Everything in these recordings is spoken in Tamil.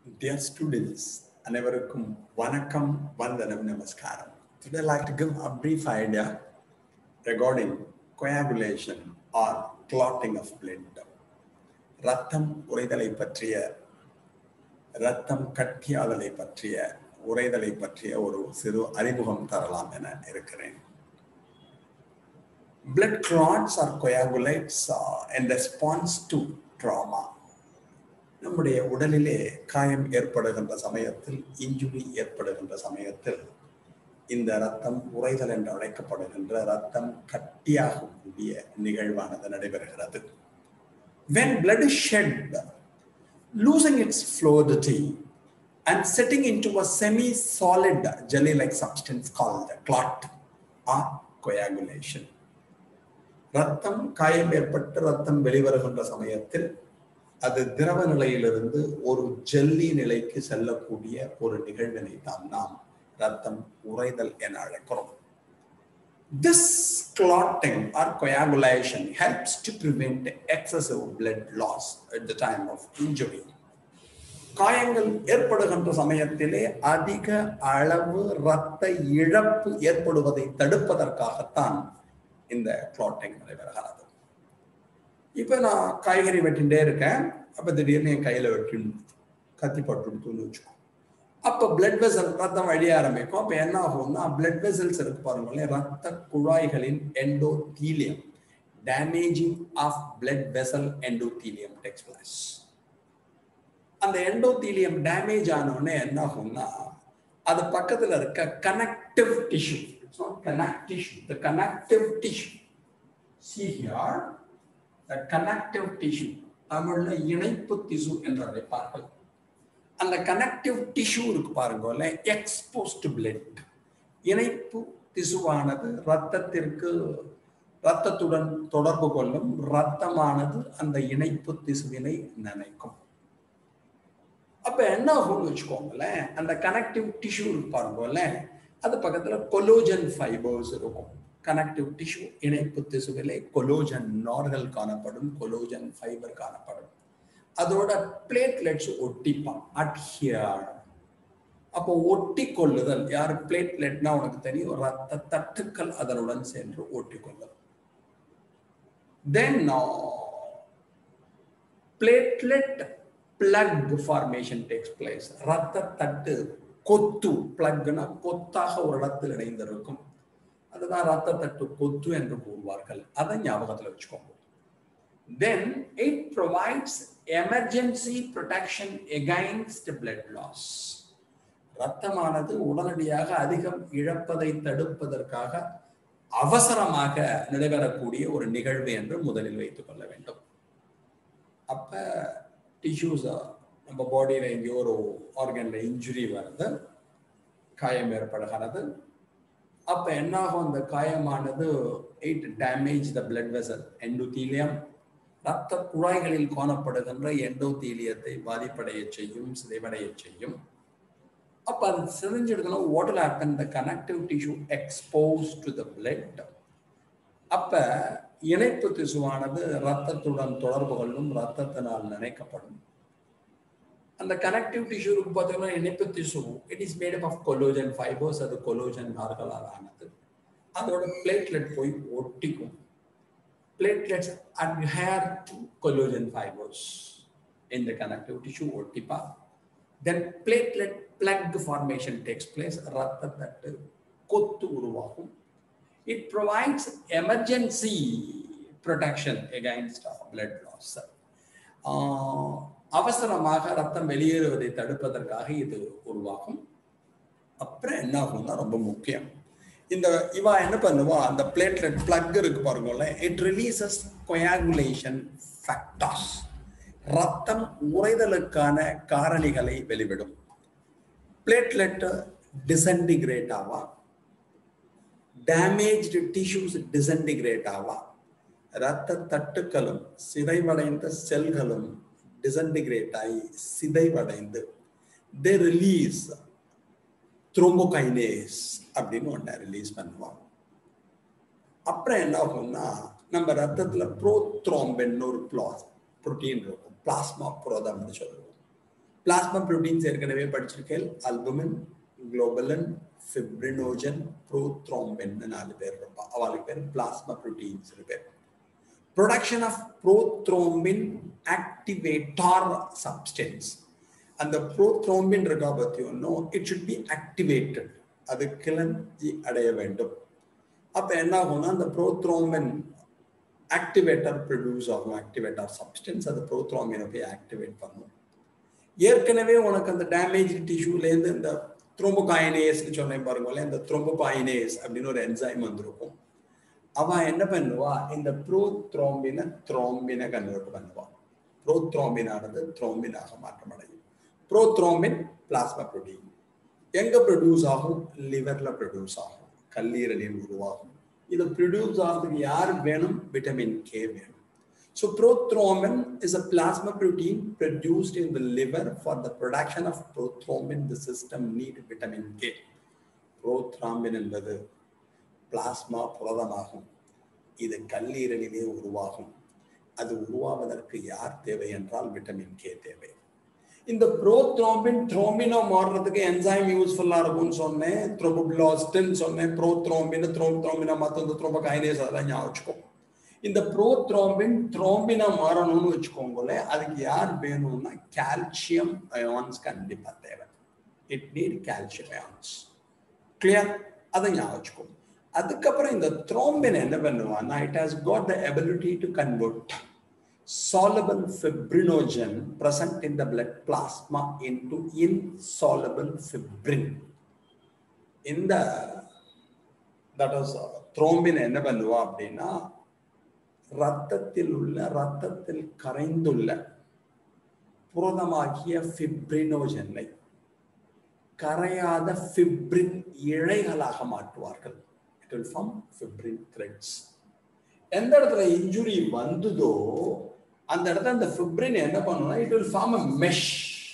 Dear students, அனைவருக்கும் வணக்கம் வந்தனம் நமஸ்காரம் Today I'd like to give a brief idea regarding coagulation or clotting of blood. ரத்தம் உறைதலை பற்றிய ரத்தம் கட்டியாதலை பற்றிய உறைதலை பற்றிய ஒரு சிறு அறிமுகம் தரலாம் என இருக்கிறேன் blood clots or coagulates uh, in response to trauma நம்முடைய உடலிலே காயம் ஏற்படுகின்ற சமயத்தில் இன்ஜுரி ஏற்படுகின்ற சமயத்தில் இந்த ரத்தம் உறைதல் என்று அழைக்கப்படுகின்ற ரத்தம் கட்டியாகக்கூடிய நிகழ்வானது நடைபெறுகிறது when blood is shed losing its fluidity and setting into a semi-solid jelly-like substance called clot or coagulation ரத்தம் காயம் ஏற்பட்டு ரத்தம் வெளிவருகின்ற சமயத்தில் அது திரவ நிலையிலிருந்து ஒரு ஜெல்லி நிலைக்கு செல்லக்கூடிய ஒரு நிகழ்வினை தான் நாம் ரத்தம் உறைதல் என அழைக்கிறோம் This clotting or coagulation helps to prevent excessive blood loss at the time of injury. காயங்கள் ஏற்படுகின்ற சமயத்திலே அதிக அளவு இரத்த இழப்பு ஏற்படுவதை தடுப்பதற்காகத்தான் இந்த கிளாட்டிங் நடைபெறுகிறது இப்போ நான் காய்கறி வெட்டிகிட்டே இருக்கேன் அப்போ திடீர்னு என் கையில் வெட்டி கத்தி பட்டுன்னு வச்சுக்கோ அப்போ பிளட் வெசல் ரத்தம் வழிய ஆரம்பிக்கும் அப்போ என்ன ஆகும்னா பிளட் வெசல்ஸ் இருக்கு பாருங்களேன் ரத்த குழாய்களின் endothelium damaging of blood vessel endothelium டெக்ஸ் பிளஸ் அந்த எண்டோதீலியம் டேமேஜ் ஆனோடனே என்ன ஆகும்னா அது பக்கத்தில் இருக்க connective tissue it's not connect tissue the connective tissue see here the connective tissue தமிழ்ல இணைப்பு திசு என்று அழைப்பார்கள் அந்த கனெக்டிவ் டிஷ்யூ இருக்கு பாருங்க எக்ஸ்போஸ்ட் பிளட் இணைப்பு திசுவானது ரத்தத்திற்கு ரத்தத்துடன் தொடர்பு கொள்ளும் ரத்தமானது அந்த இணைப்பு திசுவினை நினைக்கும் அப்ப என்ன ஆகும்னு வச்சுக்கோங்களேன் அந்த கனெக்டிவ் டிஷ்யூ இருக்கு பாருங்கல்ல அது பக்கத்துல கொலோஜன் ஃபைபர்ஸ் இருக்கும் கனெக்டிவ் டிஷ்யூ இணைப்பு திசுவிலே கொலோஜன் நார்கள் காணப்படும் கொலோஜன் ஃபைபர் காணப்படும் அதோட பிளேட்லெட்ஸ் ஒட்டிப்பான் அட்ஹியர் அப்போ ஒட்டி கொள்ளுதல் யார் பிளேட்லெட்னா உனக்கு தெரியும் ரத்த தட்டுக்கள் அதனுடன் சென்று ஒட்டி கொள்ளும் then platelet plug formation takes place ரத்த தட்டு கொத்து பிளக்னா கொத்தாக ஒரு இடத்தில் இணைந்திருக்கும் அதுதான் ரத்த தட்டு கொத்து என்று கூறுவார்கள் அதை ஞாபகத்தில் வச்சுக்கோங்க then it provides emergency protection against blood loss ரத்தமானது உடனடியாக அதிகம் இழப்பதை தடுப்பதற்காக அவசரமாக நடைபெறக்கூடிய ஒரு நிகழ்வு என்று முதலில் வைத்துக் கொள்ள வேண்டும் அப்ப டிஷ்யூஸ் நம்ம பாடியில் எங்கேயோ ஒரு ஆர்கன்ல இன்ஜுரி வருது காயம் ஏற்படுகிறது அப்ப என்னாகும் அந்த காயமானது it damage the blood vessel endothelium ரத்த குழாய்களில் காணப்படுகின்ற எண்டோதீலியத்தை பாதிப்படைய செய்யும் சிதைவடைய செய்யும் அப்ப அது சிதைஞ்சிடுதுன்னா what'll happen the connective tissue expose to the blood அப்ப இணைப்பு திசுவானது ரத்தத்துடன் தொடர்பு கொள்ளும் ரத்தத்தினால் நினைக்கப்படும் அந்த கனெக்டிவ் டிஷ்யூ இருக்கு பார்த்தீங்கன்னா இணைப்பு திசு it is made of collagen fibres அது கொலோஜன் நார்களால் ஆனது அதோட பிளேட்லெட் போய் ஒட்டிக்கும் platelets adhere to collagen fibers in the connective tissue ஒட்டிப்பா then platelet plug formation takes place ரத்த தட்டு கொத்து உருவாகும் it provides emergency protection against blood loss அவசரமாக ரத்தம் வெளியேறுவதை தடுப்பதற்காக இது உருவாகும் அப்புறம் என்ன ஆகும்னா ரொம்ப முக்கியம் இந்த இவா என்ன பண்ணுவா அந்த பிளேட்லெட் பிளக் இருக்கு பாருங்கல்ல இட் ரிலீசஸ் கொயாகுலேஷன் ஃபேக்டர்ஸ் ரத்தம் உறைதலுக்கான காரணிகளை வெளிவிடும் பிளேட்லெட் டிசன்டிகிரேட் ஆவா டேமேஜ்டு டிஷ்யூஸ் டிசன்டிகிரேட் ஆவா இரத்த தட்டுக்களும் சிதைவடைந்த செல்களும் டிசன்டிகிரேட் ஆகி சிதைவடைந்து தே ரிலீஸ் த்ரோம்போகைனேஸ் அப்படின்னு ஒன்றை ரிலீஸ் பண்ணுவாங்க அப்புறம் என்ன ஆகும்னா நம்ம ரத்தத்தில் ப்ரோத்ரோம்பென்னு ஒரு ப்ளாஸ் புரோட்டீன் இருக்கும் பிளாஸ்மா புரதம்னு சொல்லுவோம் பிளாஸ்மா ப்ரோட்டீன்ஸ் ஏற்கனவே படிச்சிருக்கேன் அல்புமின் குளோபலன் ஃபிப்ரினோஜன் ப்ரோத்ரோம்பின் நாலு பேர் இருப்பா அவளுக்கு பேர் பிளாஸ்மா ப்ரோட்டீன்ஸ் பேர் production of prothrombin activator substance அந்த ப்ரோத்ரோம்பின் இருக்கா பத்தி ஒன்றும் இட் ஷுட் பி ஆக்டிவேட்டட் அது கிளர்ச்சி அடைய வேண்டும் அப்ப என்ன ஆகும்னா அந்த ப்ரோத்ரோம்பின் ஆக்டிவேட்டர் ப்ரொடியூஸ் ஆகும் ஆக்டிவேட்டர் சப்ஸ்டன்ஸ் அது ப்ரோத்ரோம்பினை போய் ஆக்டிவேட் பண்ணும் ஏற்கனவே உனக்கு அந்த டேமேஜ் டிஷ்யூலேருந்து இந்த த்ரோம்போகாயினேஸ்னு சொன்னேன் பாருங்களேன் இந்த த்ரோம்போகாயினேஸ் அப்படின்னு ஒரு என்சைம் வந்திருக்கும் அவன் என்ன பண்ணுவா இந்த ப்ரோத்ரோம்பினை த்ரோம்பினை கன்வெர்ட் பண்ணுவா ப்ரோத்ரோம்பினானது த்ரோம்பினாக மாற்றமடையும் ப்ரோத்ரோம்பின் பிளாஸ்மா ப்ரோட்டீன் எங்க ப்ரொடியூஸ் ஆகும் லிவர்ல ப்ரொடியூஸ் ஆகும் கல்லீரலில் உருவாகும் இது ப்ரொடியூஸ் ஆகிறதுக்கு யார் வேணும் விட்டமின் கே வேணும் So prothrombin is a plasma protein produced in the liver for the production of prothrombin. The system need vitamin K. Prothrombin என்பது பிளாஸ்மா புரதமாகும் இது கல்லீரலிலே உருவாகும் அது உருவாவதற்கு யார் தேவை என்றால் விட்டமின் கே தேவை இந்த ப்ரோத்ரோம்பின் த்ரோம்பினோ மாறுறதுக்கு என்சைம் யூஸ்ஃபுல்லா இருக்கும்னு சொன்னேன் த்ரோபோபிளாஸ்டின் சொன்னேன் ப்ரோத்ரோம்பின் த்ரோம் த்ரோம்பினா மற்ற த்ரோபோகைனேஸ் அதெல்லாம் ஞாபகம் வச்சுக்கோ இந்த ப்ரோத்ரோம்பின் த்ரோம்பினா மாறணும்னு வச்சுக்கோங்களேன் அதுக்கு யார் வேணும்னா கால்சியம் அயான்ஸ் கண்டிப்பா தேவை it need calcium ions clear அதை ஞாபகம் வச்சுக்கோ அதுக்கப்புறம் இந்த த்ரோம்பின் என்ன பண்ணுவான்னா it has got the ability to convert soluble fibrinogen present in the blood plasma into insoluble fibrin. இந்த தட் வாஸ் த்ரோம்பின் என்ன பண்ணுவா அப்படின்னா ரத்தத்தில் உள்ள ரத்தத்தில் கரைந்துள்ள புரதமாகிய ஃபிப்ரினோஜனை கரையாத ஃபிப்ரின் இழைகளாக மாற்றுவார்கள் it will form fibrin threads எந்த இடத்துல இன்ஜுரி வந்ததோ அந்த இடத்துல அந்த ஃபிப்ரின் என்ன பண்ணும்னா it will form a mesh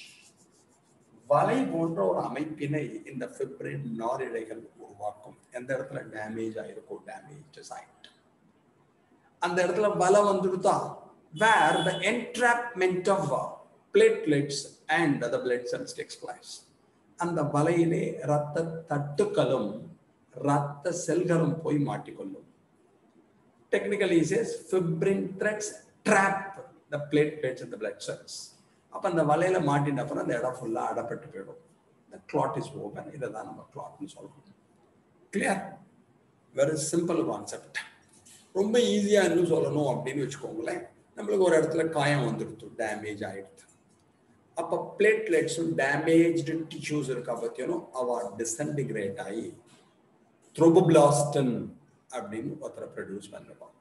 வலை போன்ற ஒரு அமைப்பினை இந்த ஃபிப்ரின் நாரிழைகள் உருவாக்கும் எந்த இடத்துல டேமேஜ் ஆயிருக்கோ டேமேஜ் சைட் அந்த இடத்துல வலை வந்துடுதா where the entrapment of platelets and the blood cells takes place அந்த வலையிலே ரத்த தட்டுக்களும் ரத்த செல்களும் போய் மாட்டிக்கொள்ளும் technically says fibrin threads trap the platelets in the blood cells அப்ப அந்த வலையில மாட்டின அப்புறம் அந்த இடம் ஃபுல்லா அடப்பட்டு போயிடும் இந்த கிளாட் இஸ் ஓபன் இதை தான் நம்ம கிளாட்னு சொல்றோம் கிளியர் வெரி சிம்பிள் கான்செப்ட் ரொம்ப ஈஸியா இன்னும் சொல்லணும் அப்படின்னு வச்சுக்கோங்களேன் நம்மளுக்கு ஒரு இடத்துல காயம் வந்துடுது டேமேஜ் ஆயிடுது அப்ப பிளேட்லெட்ஸும் டேமேஜ்டு டிஷ்யூஸ் இருக்கா பத்தியும் அவ டிசன்டிகிரேட் ஆகி த்ரோபோபிளாஸ்டன் அப்படின்னு ஒருத்தரை ப்ரொடியூஸ் பண்ணுவான்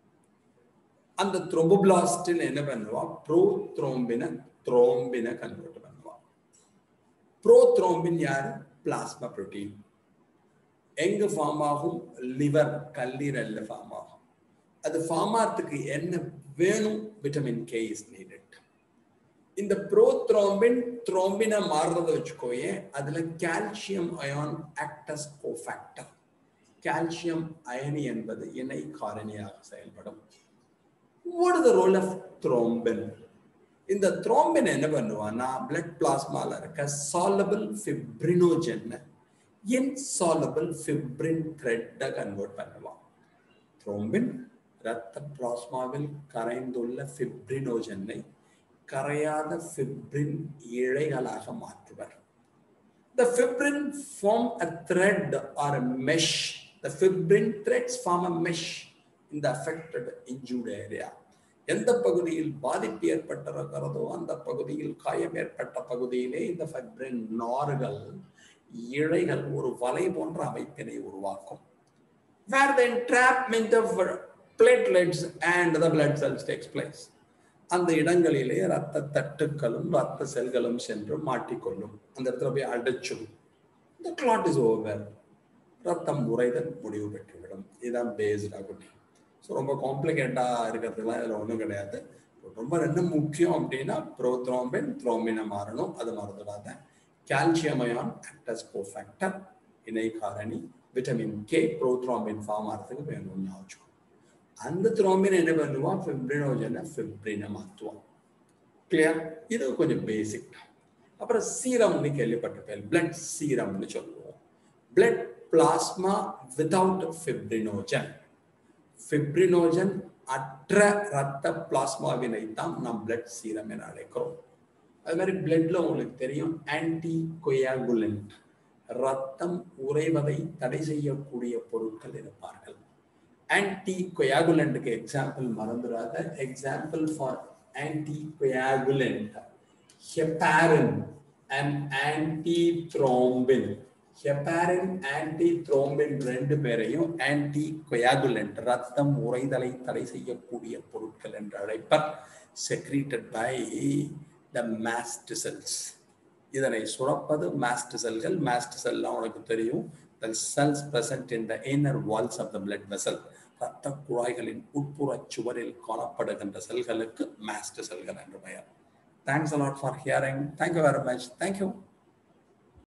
அந்த த்ரோபோபிளாஸ்டின் என்ன பண்ணுவா ப்ரோ த்ரோம்பின த்ரோம்பின கன்வெர்ட் பண்ணுவான் ப்ரோ த்ரோம்பின் யார் பிளாஸ்மா புரோட்டீன் எங்க ஃபார்ம் ஆகும் லிவர் கல்லீரல்ல ஃபார்ம் ஆகும் அது ஃபார்ம் ஆகிறதுக்கு என்ன வேணும் விட்டமின் கே இஸ் நீடட் இந்த ப்ரோ த்ரோம்பின் த்ரோம்பினை மாறுறதை வச்சுக்கோயே அதுல calcium ion acts cofactor calcium அயனி என்பது இணை காரணியாக செயல்படும் what is the role of thrombin இந்த த்ரோம்பின் என்ன பண்ணுவான்னா பிளட் பிளாஸ்மால இருக்க சாலபிள் ஃபிப்ரினோஜன் இன்சாலபிள் ஃபிப்ரின் த்ரெட்டை கன்வெர்ட் பண்ணுவான் த்ரோம்பின் இரத்த பிளாஸ்மாவில் கரைந்துள்ள ஃபிப்ரினோஜனை கரையாத fibrin இழைகளாக மாற்றுவர் The fibrin form a thread or a mesh. The fibrin threads form a mesh in the affected injured area. எந்த பகுதியில் பாதிப்பு ஏற்பட்டிருக்கிறதோ அந்த பகுதியில் காயம் ஏற்பட்ட பகுதியிலே இந்த ஃபைப்ரின் நார்கள் இழைகள் ஒரு வலை போன்ற அமைப்பினை உருவாக்கும் வேர் த entrapment of platelets and the blood cells takes place அந்த இடங்களிலே ரத்த தட்டுக்களும் ரத்த செல்களும் சென்று மாட்டிக்கொள்ளும் அந்த இடத்துல போய் அடைச்சிடும் இந்த கிளாட் இஸ் ஓவர் ரத்தம் உறைதல் முடிவு பெற்றுவிடும் இதுதான் பேஸ்ட் ஆகுட்டி ஸோ ரொம்ப காம்ப்ளிகேட்டாக இருக்கிறதுலாம் இதில் ஒன்றும் கிடையாது ரொம்ப ரெண்டு முக்கியம் அப்படின்னா ப்ரோத்ரோம்பின் த்ரோம்பினை மாறணும் அது மறந்துடாத கால்சியம் அயான் ஆக்டஸ் கோஃபேக்டர் இணை காரணி விட்டமின் கே ப்ரோத்ரோம்பின் ஃபார்ம் ஆகிறதுக்கு வேணும்னு ஆச்சுக்கோ அந்த த்ரோம்பின் என்ன பண்ணுவான் ஃபிப்ரினோஜனை ஃபிப்ரினை மாற்றுவான் கிளியர் இது கொஞ்சம் பேசிக் அப்புறம் சீரம்னு கேள்விப்பட்டிருப்பேன் பிளட் சீரம்னு சொல்லுவோம் blood plasma without fibrinogen fibrinogen அற்ற ரத்த பிளாஸ்மாவினை தான் நாம் பிளட் சீரம் என அழைக்கிறோம் அது மாதிரி பிளட்ல உங்களுக்கு தெரியும் ஆன்டி கொயாகுலண்ட் ரத்தம் உறைவதை தடை செய்யக்கூடிய பொருட்கள் இருப்பார்கள் ஆன்டி கொயாகுலண்ட்டுக்கு எக்ஸாம்பிள் மறந்துடாத example for anticoagulant heparin and antithrombin heparin antithrombin ரெண்டு பேரையும் ஆன்டி கொயாகுலண்ட் ரத்தம் உறைதலை தடை செய்யக்கூடிய பொருட்கள் என்று அழைப்பர் secreted by the mast cells இதனை சுரப்பது மாஸ்ட் செல்கள் மாஸ்ட் செல்லாம் உனக்கு தெரியும் the cells present in the inner walls of the blood vessel ரத்த குழாய்களின் உட்புற சுவரில் காணப்படுகின்ற செல்களுக்கு மாஸ்ட் செல்கள் என்று பெயர் thanks a lot for hearing thank you very much thank you